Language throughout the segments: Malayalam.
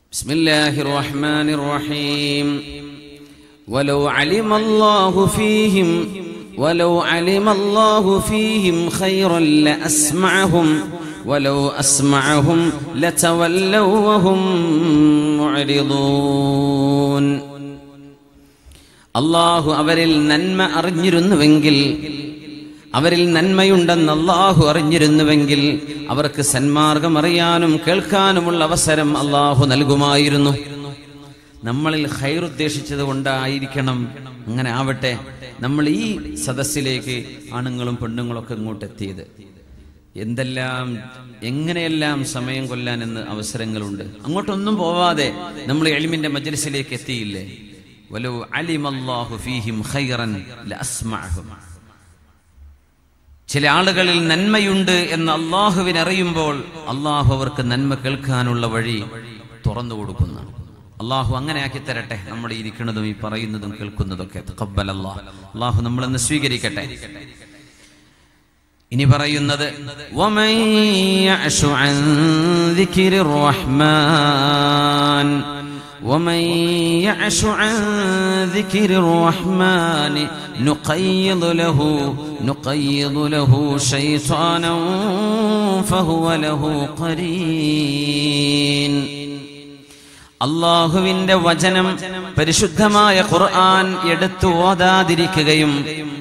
بسم الله الرحمن الرحيم ولو علم الله فيهم ولو علم الله فيهم خيرا لأسمعهم ولو أسمعهم لتولوا وهم معرضون അള്ളാഹു അവരിൽ നന്മ അറിഞ്ഞിരുന്നുവെങ്കിൽ അവരിൽ നന്മയുണ്ടെന്ന് അള്ളാഹു അറിഞ്ഞിരുന്നുവെങ്കിൽ അവർക്ക് സന്മാർഗം അറിയാനും കേൾക്കാനുമുള്ള അവസരം അള്ളാഹു നൽകുമായിരുന്നു നമ്മളിൽ ഹൈർ ഉദ്ദേശിച്ചത് കൊണ്ടായിരിക്കണം അങ്ങനെ ആവട്ടെ നമ്മൾ ഈ സദസ്സിലേക്ക് ആണുങ്ങളും പെണ്ണുങ്ങളും ഒക്കെ ഇങ്ങോട്ട് എത്തിയത് എന്തെല്ലാം എങ്ങനെയെല്ലാം സമയം കൊല്ലാനെന്ന് അവസരങ്ങളുണ്ട് അങ്ങോട്ടൊന്നും പോവാതെ നമ്മൾ എളിമിന്റെ മജ്ലിസിലേക്ക് എത്തിയില്ലേ വലോ അലിമല്ലാഹു ഫീഹിം ഖൈറൻ ലഅസ്മഅഹും ചില ആളുകളിൽ നന്മയുണ്ട് എന്ന് അള്ളാഹുവിന് അറിയുമ്പോൾ അള്ളാഹു അവർക്ക് നന്മ കേൾക്കാനുള്ള വഴി തുറന്നു കൊടുക്കുന്നു അള്ളാഹു അങ്ങനെ ആക്കി തരട്ടെ നമ്മൾ ഇരിക്കുന്നതും ഈ പറയുന്നതും കേൾക്കുന്നതൊക്കെ തഖബ്ബൽ അല്ലാഹ് അള്ളാഹു നമ്മളെന്ന് സ്വീകരിക്കട്ടെ ഇനി പറയുന്നത് വമൻ യഅശു അൻ ദിക്രിർ റഹ്മാൻ ومن يعش عن ذكر الرحمن نقيض له نقيض له شيطانا فهو له قرين അള്ളാഹുവിന്റെ വചനം പരിശുദ്ധമായ ഖുർആൻ എടുത്തു ഓതാതിരിക്കുകയും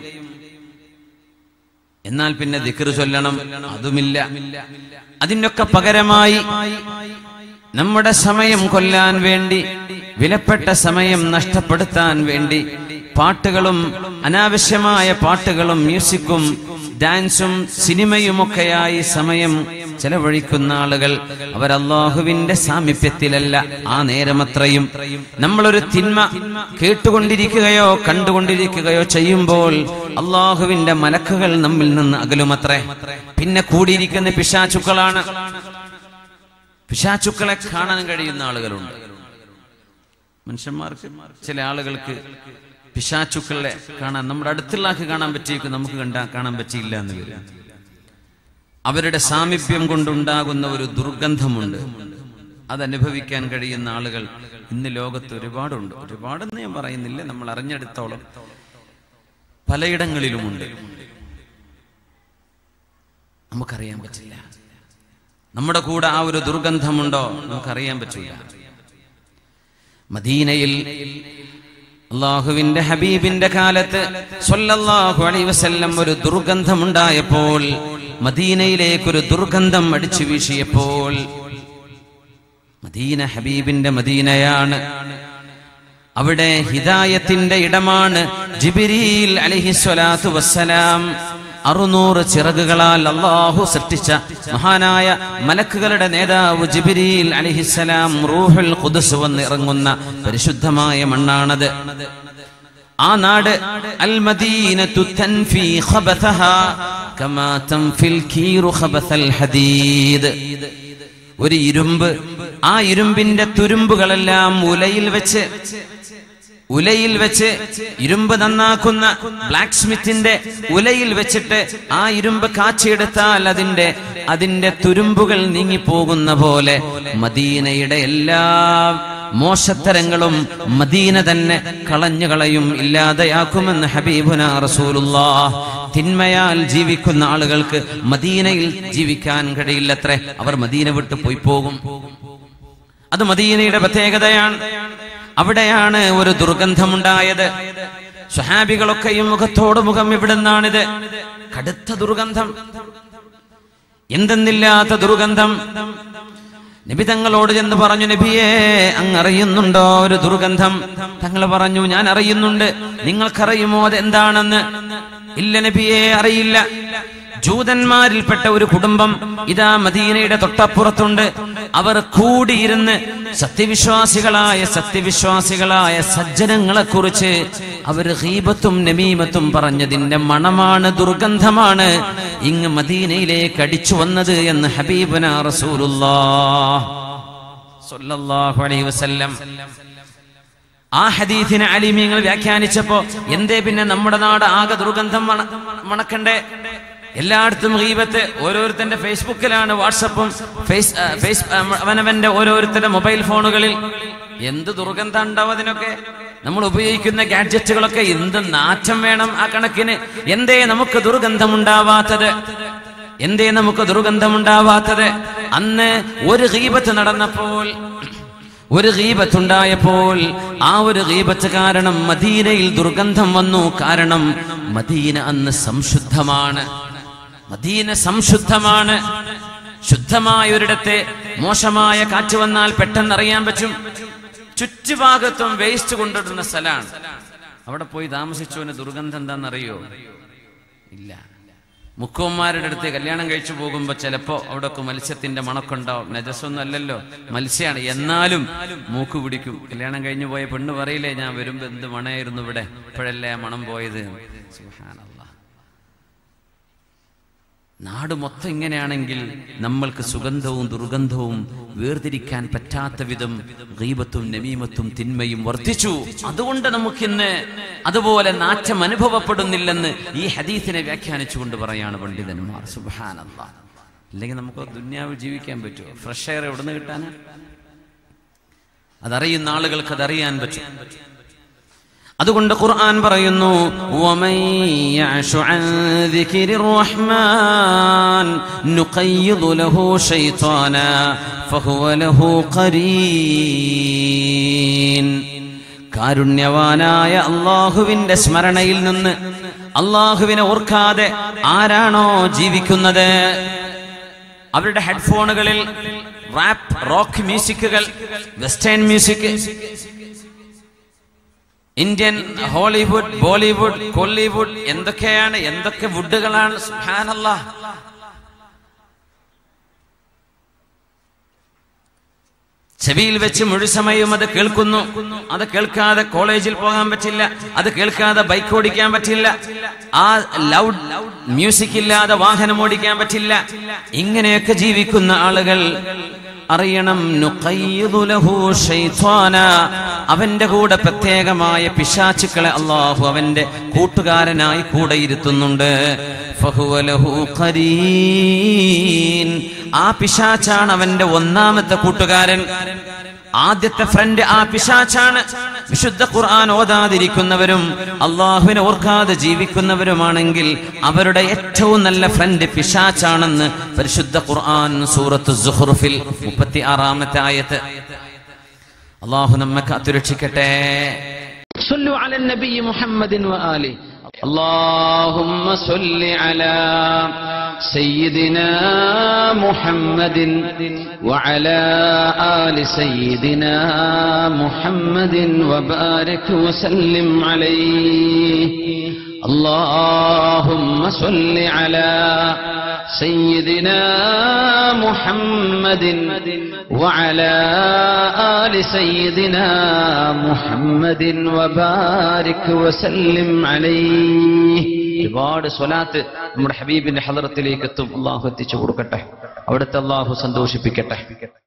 എന്നാൽ പിന്നെ ദിക്ർ ചൊല്ലണം അതുമില്ല അതിനൊക്കെ പകരമായി നമ്മുടെ സമയം കൊല്ലാൻ വേണ്ടി വിലപ്പെട്ട സമയം നഷ്ടപ്പെടുത്താൻ വേണ്ടി പാട്ടുകളും അനാവശ്യമായ പാട്ടുകളും മ്യൂസിക്കും ഡാൻസും സിനിമയുമൊക്കെയായി സമയം ചെലവഴിക്കുന്ന ആളുകൾ അവർ അള്ളാഹുവിന്റെ സാമീപ്യത്തിലല്ല ആ നേരമത്രയും നമ്മളൊരു തിന്മ കേട്ടുകൊണ്ടിരിക്കുകയോ കണ്ടുകൊണ്ടിരിക്കുകയോ ചെയ്യുമ്പോൾ അള്ളാഹുവിന്റെ മലക്കുകൾ നമ്മിൽ നിന്ന് അകലുമത്രേ പിന്നെ കൂടിയിരിക്കുന്ന പിശാചുക്കളാണ് പിശാചുക്കളെ കാണാൻ കഴിയുന്ന ആളുകളുണ്ട് മനുഷ്യന്മാർക്ക് ചില ആളുകൾക്ക് പിശാചുക്കളെ കാണാൻ നമ്മുടെ അടുത്തുള്ള ആൾക്ക് കാണാൻ പറ്റിയേക്കും നമുക്ക് കണ്ടാ കാണാൻ പറ്റിയില്ല എന്ന് വരും അവരുടെ സാമീപ്യം കൊണ്ടുണ്ടാകുന്ന ഒരു ദുർഗന്ധമുണ്ട് അതനുഭവിക്കാൻ കഴിയുന്ന ആളുകൾ ഇന്ന് ലോകത്ത് ഒരുപാടുണ്ട് ഒരുപാടെന്ന് ഞാൻ പറയുന്നില്ല നമ്മൾ അറിഞ്ഞെടുത്തോളം പലയിടങ്ങളിലുമുണ്ട് നമുക്കറിയാൻ പറ്റില്ല നമ്മുടെ കൂടെ ആ ഒരു ദുർഗന്ധമുണ്ടോ നമുക്കറിയാൻ പറ്റില്ല മദീനയിൽ അള്ളാഹുവിന്റെ ഹബീബിന്റെ കാലത്ത് സൊല്ലാഹു അലൈ വസല്ലം ഒരു ദുർഗന്ധമുണ്ടായപ്പോൾ മദീനയിലേക്കൊരു ദുർഗന്ധം അടിച്ചു വീശിയപ്പോൾ മദീന ഹബീബിന്റെ മദീനയാണ് അവിടെ ഹിദായത്തിന്റെ ഇടമാണ് ജിബിരിൽ അലിഹിസ്വലാത്തു വസ്സലാം അറുന്നൂറ് ചിറകുകളാൽ അള്ളാഹു സൃഷ്ടിച്ച മഹാനായ മലക്കുകളുടെ നേതാവ് ജിബിരിൽ അലിഹിസ്സലാം റൂഹുൽ ഖുദ്സ് വന്ന് ഇറങ്ങുന്ന പരിശുദ്ധമായ മണ്ണാണത് ആ നാട് അൽ മദീനത്തു തൻഫി ഖബതഹാ കമാ തൻഫിൽ കീറു ഖബതൽ ഹദീദ് ഒരു ഇരുമ്പ് ആ ഇരുമ്പിന്റെ തുരുമ്പുകളെല്ലാം ഉലയിൽ വെച്ച് ഉലയിൽ വെച്ച് ഇരുമ്പ് നന്നാക്കുന്ന ബ്ലാക്ക് സ്മിത്തിന്റെ ഉലയിൽ വെച്ചിട്ട് ആ ഇരുമ്പ് കാച്ചിയെടുത്താൽ അതിന്റെ അതിന്റെ തുരുമ്പുകൾ നീങ്ങിപ്പോകുന്ന പോലെ മദീനയുടെ എല്ലാ മോശത്തരങ്ങളും മദീന തന്നെ കളഞ്ഞുകളയും ഇല്ലാതെയാക്കുമെന്ന് ഹബീബുന റസൂലുല്ലാ തിന്മയാൽ ജീവിക്കുന്ന ആളുകൾക്ക് മദീനയിൽ ജീവിക്കാൻ കഴിയില്ലത്രേ അവർ മദീന വിട്ട് പോയി പോകും അത് മദീനയുടെ പ്രത്യേകതയാണ് അവിടെയാണ് ഒരു ദുർഗന്ധമുണ്ടായത് സ്വഹാബികളൊക്കെയും മുഖത്തോട് മുഖം ഇവിടുന്നാണിത് കടുത്ത ദുർഗന്ധം എന്തെന്നില്ലാത്ത ദുർഗന്ധം നബി തങ്ങളോട് ചെന്ന് പറഞ്ഞു നബിയെ അങ്ങ് അറിയുന്നുണ്ടോ ഒരു ദുർഗന്ധം തങ്ങൾ പറഞ്ഞു ഞാൻ അറിയുന്നുണ്ട് നിങ്ങൾക്കറിയുമോ അത് എന്താണെന്ന് ഇല്ല നബിയെ അറിയില്ല ജൂതന്മാരിൽപ്പെട്ട ഒരു കുടുംബം ഇതാ മദീനയുടെ തൊട്ടപ്പുറത്തുണ്ട് അവർ കൂടിയിരുന്ന് സത്യവിശ്വാസികളായ സത്യവിശ്വാസികളായ സജ്ജനങ്ങളെ കുറിച്ച് അവർ ഹീബത്തും നമീമത്തും പറഞ്ഞതിന്റെ മണമാണ് ദുർഗന്ധമാണ് ഇങ്ങ് മദീനയിലേക്ക് അടിച്ചു വന്നത് എന്ന് ഹബീബന റസൂലുല്ലാഹു അലൈഹി വസല്ലം ആ ഹദീഥിനെ അലിമീങ്ങൾ വ്യാഖ്യാനിച്ചപ്പോ എന്തേ പിന്നെ നമ്മുടെ നാട് ആകെ ദുർഗന്ധം മണ മണക്കണ്ടേ എല്ലായിടത്തും ഗീബത്ത് ഓരോരുത്തന്റെ ഫേസ്ബുക്കിലാണ് വാട്സപ്പും ഫേസ് ആ, ഫേസ് ആ, അവനവന്റെ ഓരോരുത്തരുടെ മൊബൈൽ ഫോണുകളിൽ എന്ത് ദുർഗന്ധം ഉണ്ടാവും അതിനൊക്കെ നമ്മൾ ഉപയോഗിക്കുന്ന ഗാഡ്ജറ്റുകളൊക്കെ എന്ത് നാറ്റം വേണം ആ കണക്കിന് എന്തേ നമുക്ക് ദുർഗന്ധമുണ്ടാവാത്തത് എന്തേ നമുക്ക് ദുർഗന്ധമുണ്ടാവാത്തത് അന്ന് ഒരു ഗീബത്ത് നടന്നപ്പോൾ ഒരു ഗീബത്തുണ്ടായപ്പോൾ ആ ഒരു ഗീബത്ത് കാരണം മദീനയിൽ ദുർഗന്ധം വന്നു കാരണം മദീന അന്ന് സംശുദ്ധമാണ് മദീന സംശുദ്ധമാണ് ശുദ്ധമായ ഒരിടത്തെ മോശമായ കാറ്റ് വന്നാൽ പെട്ടെന്ന് അറിയാൻ പറ്റും ചുറ്റുഭാഗത്തും വേസ്റ്റ് കൊണ്ടിടുന്ന സ്ഥലമാണ് അവിടെ പോയി താമസിച്ചവന് ദുർഗന്ധം എന്താണെന്നറിയോ ഇല്ല മുക്കുവന്മാരുടെ അടുത്ത് കല്യാണം കഴിച്ചു പോകുമ്പോ ചിലപ്പോ അവിടെയൊക്കെ മത്സ്യത്തിന്റെ മണക്കുണ്ടാവും നജസ്സൊന്നും അല്ലല്ലോ മത്സ്യമാണ് എന്നാലും മൂക്ക് പിടിക്കും കല്യാണം കഴിഞ്ഞു പോയ പെണ്ണ് പറയില്ലേ ഞാൻ വരുമ്പോ എന്ത് മണയായിരുന്നു ഇവിടെ ഇപ്പോഴല്ലേ ആ മണം പോയത് സുബ്ഹാനല്ലാഹ്. നാട് മൊത്തം ഇങ്ങനെയാണെങ്കിൽ നമ്മൾക്ക് സുഗന്ധവും ദുർഗന്ധവും വേർതിരിക്കാൻ പറ്റാത്ത വിധം ഗീബത്തും നമീമത്തും തിന്മയും വർദ്ധിച്ചു അതുകൊണ്ട് നമുക്കിന്ന് അതുപോലെ നാറ്റം അനുഭവപ്പെടുന്നില്ലെന്ന് ഈ ഹദീസിനെ വ്യാഖ്യാനിച്ചുകൊണ്ട് പറയാണ് പണ്ഡിതന്മാർ സുബാനല്ല അല്ലെങ്കിൽ നമുക്ക് ദുന്യാവിൽ ജീവിക്കാൻ പറ്റുമോ ഫ്രഷ് എയർ എവിടെ നിന്ന് കിട്ടാനാ അതറിയുന്ന ആളുകൾക്ക് അതറിയാൻ പറ്റും അതുകൊണ്ട് ഖുർആൻ പറയുന്നു "വമൻ യഅശു അൻ ദിക്രിർ റഹ്മാൻ നുഖയ്യിദ് ലഹു ശൈത്വാനാ ഫഹുവ ലഹു ഖരീൻ കാരുണ്യവാനായ അള്ളാഹുവിന്റെ സ്മരണയിൽ നിന്ന് അള്ളാഹുവിനെ ഓർക്കാതെ ആരാണോ ജീവിക്കുന്നത് അവരുടെ ഹെഡ്ഫോണുകളിൽ റാപ്പ് റോക്ക് മ്യൂസിക്കുകൾ western music Indian Hollywood Bollywood Kollywood എന്തൊക്കെയാണ് എന്തൊക്കെ വുഡുകളാണ് സുബ്ഹാനല്ലാ ചെവിയിൽ വെച്ച് മുഴുസമയവും അത് കേൾക്കുന്നു അത് കേൾക്കാതെ കോളേജിൽ പോകാൻ പറ്റില്ല അത് കേൾക്കാതെ ബൈക്ക് ഓടിക്കാൻ പറ്റില്ല ആ ലൗഡ് മ്യൂസിക് ഇല്ലാതെ വാഹനം ഓടിക്കാൻ പറ്റില്ല ഇങ്ങനെയൊക്കെ ജീവിക്കുന്ന ആളുകൾ അറിയണം നുഖയ്യിദു ലഹു ശൈത്വാന. അവന്റെ കൂടെ പ്രത്യേകമായ പിശാചുക്കളെ അള്ളാഹു അവന്റെ കൂട്ടുകാരനായി കൂടെ ഇരുത്തുന്നുണ്ട് ഫഹുവ ലഹു ഖരീൻ. ആ പിശാച്ചാണ് അവന്റെ ഒന്നാമത്തെ കൂട്ടുകാരൻ ആദ്യത്തെ ഫ്രണ്ട് ആ പിശാച്ചാണ് വിശുദ്ധ ഖുർആൻ ഓതാതിരിക്കുന്നവരും അള്ളാഹുവിനെ ഓർക്കാതെ ജീവിക്കുന്നവരുമാണെങ്കിൽ അവരുടെ ഏറ്റവും നല്ല ഫ്രണ്ട് പിശാച്ചാണെന്ന് പരിശുദ്ധ ഖുർആൻ സൂറത്ത് സുഹ്റുഫിൽ മുപ്പത്തി ആറാമത്തെ ആയത്ത് അള്ളാഹു നമ്മെ കാത്തുരക്ഷിക്കട്ടെ صلوا على النبي محمد وآله اللهم صل على سيدنا محمد وعلى آل سيدنا محمد وبارك وسلم عليه اللهم صل على سيدنا محمد وعلى آل سيدنا محمد وبارك وسلم عليه ഒരുപാട് സ്വലാത്ത് നമ്മുടെ ഹബീബിന്റെ ഹലറത്തിലേക്ക് എത്തും അള്ളാഹു എത്തിച്ചു കൊടുക്കട്ടെ അവിടുത്തെ അള്ളാഹു സന്തോഷിപ്പിക്കട്ടെ